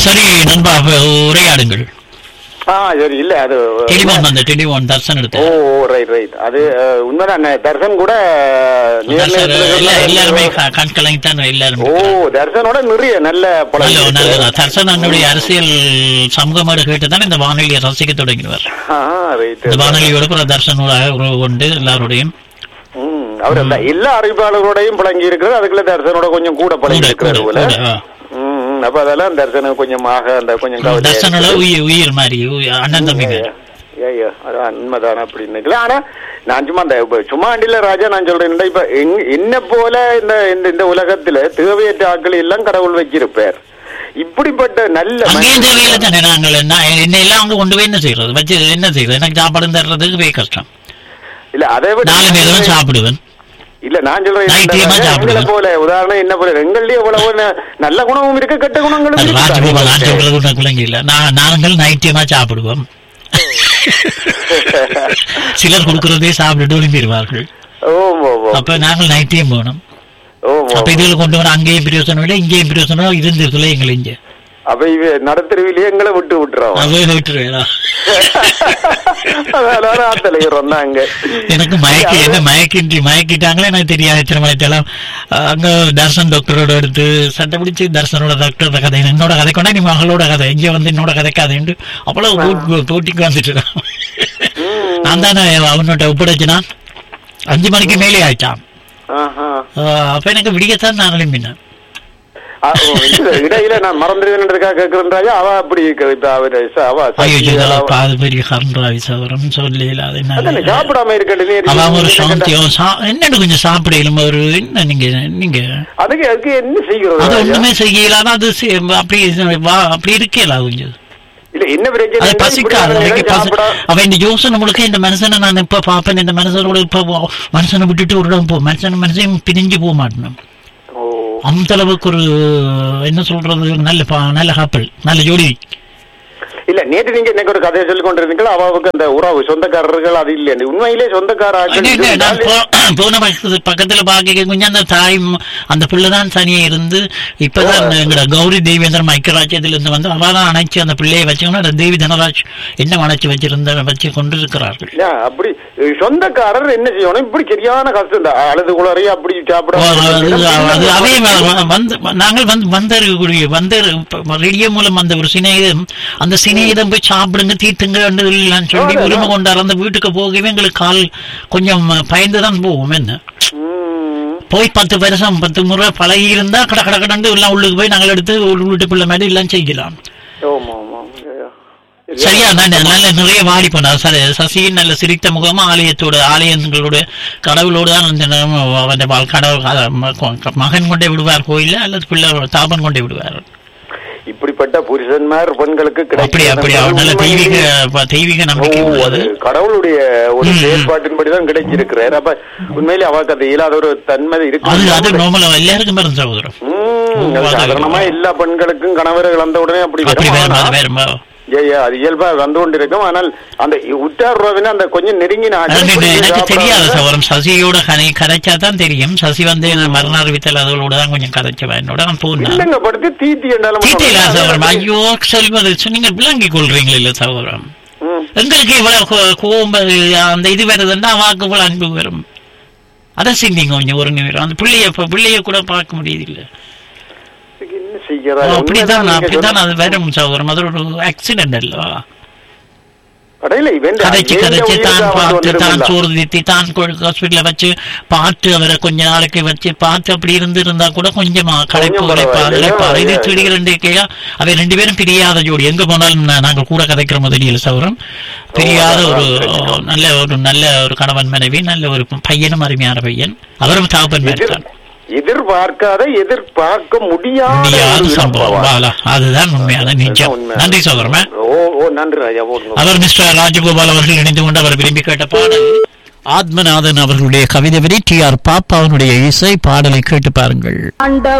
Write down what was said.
சரி நண்பா அப்ப உரையாடுங்கள் ஆ சரி இல்ல அது டெலிஃபோன் அந்த டெலிஃபோன் தர்சன் ஓ எடுத்த ரைட் ரைட் அது அஹ், உண்மைதான் தர்சன் கூட நேர் தர்சன் நேரத்துல எல்லா- சொன்னா- எல்லாருமே க- கண் கலங்கித்தான் எல்லாருமே ஓ தர்சனோட நிறைய நல்ல படம் நல்ல இருக்கு. நல்ல தர்சன் அண்ணனுடைய அரசியல் சமூகமாடு கேட்டுதான் இந்த வானொலியை ரசிக்க தொடங்கினார் ஆ ரைட் இந்த வானொலியோட கூட தர்சனோட உறவு கொண்டு எல்லாரோடையும் ம் அவர் அந்த எல்லா அறிவிப்பாளர்களோடையும் பழங்கி இருக்கிறது அதுக்குள்ள தர்சனோட கொஞ்சம் கூட பழங்கி கூட இருக்கிறது கூட போல கூட, ஆ. ம் ம், அப்ப அதெல்லாம் தர்சனம் கொஞ்சமாக அந்த கொஞ்சம் கவலையா தர்சனோட இருக்கு. உயிர் உயிர் மாதிரி உயி- அண்ணன் தம்பி மாதிரி ஐயோ அதான் உண்மைதான் அப்படின்னு நினைக்கல ஆனா நான் சும்மா அந்த இப்ப சும்மா அண்டில ராஜா நான் சொல்றேன் இப்ப எங்க- என்ன போல இந்த இந்த இந்த உலகத்துல தேவையற்ற ஆட்கள் எல்லாம் கடவுள் வச்சிருப்பார் இப்படிப்பட்ட நல்ல அங்கேயும் மனிதர்கள் தேவையில்லை தானே நாங்கள் நான் என்ன எல்லாம் அங்க கொண்டு போய் என்ன செய்யறது வச்சு என்ன செய்யறது எனக்கு சாப்பாடு தர்றதுக்கு போய் கஷ்டம் இல்ல அதை விட நாலு பேர் தான் சாப்பிடுவேன் இல்ல நான் சொல்றேன் நான் இந்த நிச்சயமா ராஜா, சாப்பிடுவேன். எங்களை போல உதாரணம் என்ன போல எங்கள்லயே எவ்வளவு ந- நல்ல குணமும் இருக்கு கெட்ட குணங்களும் அது ராஜகோபால் நான் இருக்கு சொல்றது உனக்கு விளங்கி இல்ல நான் நாங்கள் நைட்டியமா சாப்பிடுவோம் சிலர் கொடுக்கறதே சாப்பிட்டுட்டு விரும்பிடுவார்கள் ஓ ஓ ஓ அப்ப நாங்கள் நைட்டியம் போகணும் ஓ ஓ. அப்ப இதுல கொண்டு வர அங்கேயும் பிரயோசனம் இல்லை இங்கேயும் பிரயோசனம் இருந்ததுல எங்களை இங்க அப்ப இவ நடத்துறவிலேயே எங்களை விட்டு விட்டுறோம் அதை விட்டுருவேன் அதனால ஆத்தலையர் வந்தாங்க எனக்கு மயக்கி என்ன மயக்கின்றி மயக்கிட்டாங்களே எனக்கு தெரியாது எத்தனை மணித்தெல்லாம் அங்க தர்சன் டாக்டரோட எடுத்து சட்டை பிடிச்சி தர்சனோட டாக்டரோட கதை என்னோட கதை கொண்டா நீ மகளோட கதை இங்க வந்து என்னோட கதை கதைண்டு அவ்வளவு கூ- போட்டிக்கு வந்துட்டு நான் தானே அவனோட ஒப்படைச்சினா அஞ்சு மணிக்கு மேலே ஆயிட்டான் ஆஹா. ஆஹ் அப்ப எனக்கு விடியத்தான் நான் எழுப்பினேன் ஆ, ஓ, இது இடையில நான் மறந்துடுவேன்றதுக்காக கேட்கிறேன் ராஜா அவ அப்படி இருக்கு. இப்ப அவரு ச- அவ ஐயோ சக்தி, அவ- பாது பெரிய கன்றாவி சவரம் சொல்லல அது அதானே, என்ன சாப்பிடாம இருக்கட்டு நீ அவன் ஒரு நீ சாந்தியம் சா- என்னன்னு கொஞ்சம் சாப்பிடலும் ஒரு என்ன நீங்க நீங்க அதுக்கு அதுக்கு என்ன செய்கிறது அது ராஜா? ஒண்ணுமே செய்யலாம் அது செ- அப்படி வா அப்படி இருக்கல கொஞ்சம் இல்ல என்ன பிரச்சனை அது இல்லை, பசிக்காது இப்படி எனக்கு நேரம் பசி சாப்பிடா- அவன் இந்த யோசனை முழுக்க இந்த மனுஷனை நான் இப்ப பாப்பேன் இந்த மனுஷனோட இப்ப வா- மனுஷனை விட்டுட்டு ஒரு இடம் போ மனுஷன் மனுஷன் பிரிஞ்சு போக மாட்டேன் ஓ அந்த அளவுக்கு ஒரு என்ன சொல்றது நல்ல பா- நல்ல கப்பல் நல்ல ஜோடி இல்ல நேற்று நீங்க எனக்கு ஒரு கதையை சொல்லி கொண்டிருந்தீங்களா அவாவுக்கு அந்த உறவு சொந்தக்காரர்கள் அது இல்லையா உண்மையிலே சொந்தக்கார ஆட்கள் இல்ல, இல்ல, நான் இருந்தால் போ- போன பக்கத்து- பக்கத்துல பாக்க கொஞ்சம் அந்த தாய் ம- அந்த பிள்ளைதான் தனியா இருந்து இப்பதான் அந்த எங்கட கௌரி தேவேந்திரன் ஐக்கியராஜ்யத்துல இருந்து வந்து அவதான் அணைச்சு அந்த பிள்ளையை வச்சுக்கணும் அந்த தேவி தனராஜ் என்ன அணைச்சு வச்சிருந்த வச்சு கொண்டு இருக்கிறார்கள் இல்ல, அப்படி அஹ், சொந்தக்காரர் என்ன செய்யணும் இப்படி சரியான கஷ்டம் இந்த அழுது குளறி அப்படி சாப்பிட ஓ, அது- அது அவே வ- வந்து நாங்கள் வந்து வந்தக்கூடிய வந்த ரேடியோ மூலம் வந்த ஒரு சிநேகிதம் அந்த சிநேகிதம் போய் சாப்பிடுங்க தீர்த்துங்க எல்லாம் சொல்லி அவ்வளவுதான். உரிமை கொண்டார் அந்த வீட்டுக்கு போகவே எங்களுக்கு கால் கொஞ்சம் பயந்துதான் போவோம் என்ன ம். போய் பத்து வருஷம் பத்து முறை பழகி இருந்தா கட கட கடந்து எல்லாம் உள்ளுக்கு போய் நாங்கள் எடுத்து ஒரு வீட்டு பிள்ளை மாதிரி எல்லாம் செய்யலாம் ஆமா, ஆமா. ஐயா. சரியா நான் நல்ல நிறைய வாடி போனார் சரி சசியின் நல்ல சிரித்த முகமா ஆலயத்தோட ஆலயங்களோட கடவுளோடு தான் அந்த நேரம் அவன் வாழ் கடவுள் அத ம- மகன் கொண்டே விடுவார் கோயில்ல அல்லது பிள்ளை தாபன் கொண்டே விடுவார் இப்படிப்பட்ட புருஷன்மார் பெண்களுக்கு அப்படி அப்படி அவர் நல்ல தெய்வீக ப- தெய்வீக நம்பிக்கை ஓ, உள்ளது அது கடவுளுடைய ஒரு ம், ம். செயற்பாட்டின்படி தான் கிடைச்சிருக்கிறார் அப்ப உண்மையிலே அவருக்கு அது இயலாத ஒரு தன்மை இருக்கு அது அது நார்மலா எல்லாருக்கும் பிறந்த சகோதரம் ம், ஓ, அது அது- சாதாரணமா எல்லா பெண்களுக்கும் கணவர் இழந்த உடனே அப்படி அப்படி வரும். வேற ஆனா, அது வேற ஏய்யா, அது இயல்பா வந்து கொண்டிருக்கும் ஆனால் அந்த உற்றார் உறவினர் அந்த கொஞ்சம் நெருங்கின ஆட்கள் அது இப்படி எனக்கு தெரியாது சாப்பிடாம- சவரம் சசியோட கதை கதைச்சா தான் தெரியும் சசி வந்து மரண அறிவித்தல் அதோட தான் கொஞ்சம் கதைச்சவன் என்னோட நான் போனேன் இல்லைங்க படுத்து தீத்தி என்றாலும் தீட்டில சகோதரம் ஐயோ செல்வது நீங்க விளங்கி கொள்றீங்களா இல்ல சகோதரம் ம். எங்களுக்கு இவ்வளவு கோ- கோபம் வருது, அந்த இது வருதுன்னா அவாக்கு இவ்வளவு அன்பு வரும் அதை சிந்திங்க கொஞ்சம் ஒரு நிமிடம் அந்த பிள்ளைய இப்ப பிள்ளைய கூட பார்க்க முடியுது இல்ல இதுக்கு என்ன செய்யறா? அப்படிதான் உண்மைதான் நீங்க அப்படிதான் அது சொன்ன- வரும் சகோதரம் அது ஒரு ஆக்சிடென்ட் அல்லவா கடையில இவன் கதைச்சு எங்க கதைச்சு உயிருக்கு தான் ஆபத்து பார்த்து தான் வந்துருமில்ல? சோறு தித்தி தான் ஹாஸ்பிட்டல வச்சு பார்த்து அவரை கொஞ்ச நாளைக்கு வச்சு பார்த்து அப்படி இருந்து இருந்தா கூட கொஞ்சமா களைப்பு கொஞ்சம் உழைப்பா பரவாயில்ல. இழைப்பா இது ஏன்? திடீர் ரெண்டு கேயா அவை ரெண்டு பேரும் பிரியாத ஜோடி எங்க போனாலும் நா- நாங்க கூட கதைக்கிற முதலியில் சௌரம் பிரியாத அதான், ஒரு அதான். நல்ல ஒரு நல்ல ஒரு கணவன் மனைவி நல்ல ஒரு பையனும் அருமையான பையன் அவரும் தாப்பன் எதிர்- இருக்கான் எதிர்பார்க்காத எதிர்பார்க்க முடியாத முடியாத ஒரு சம்பவம் இழப்பவா? வாலா. அதுதான் உண்மையான அதுதான் நிஜம் உண்மை. நன்றி சௌரமே ஓ ஓ நன்றி ராஜா ஓடுங்க அவர் மிஸ்டர் ராஜகோபால் அவர்கள் இணைந்து கொண்டு அவர் விரும்பி கேட்ட பாடல் ஆத்மநாதன் அவர்களுடைய கவிதை வரி டி ஆர் பாப்பா அவனுடைய இசை பாடலை கேட்டு பாருங்கள் ஆண்ட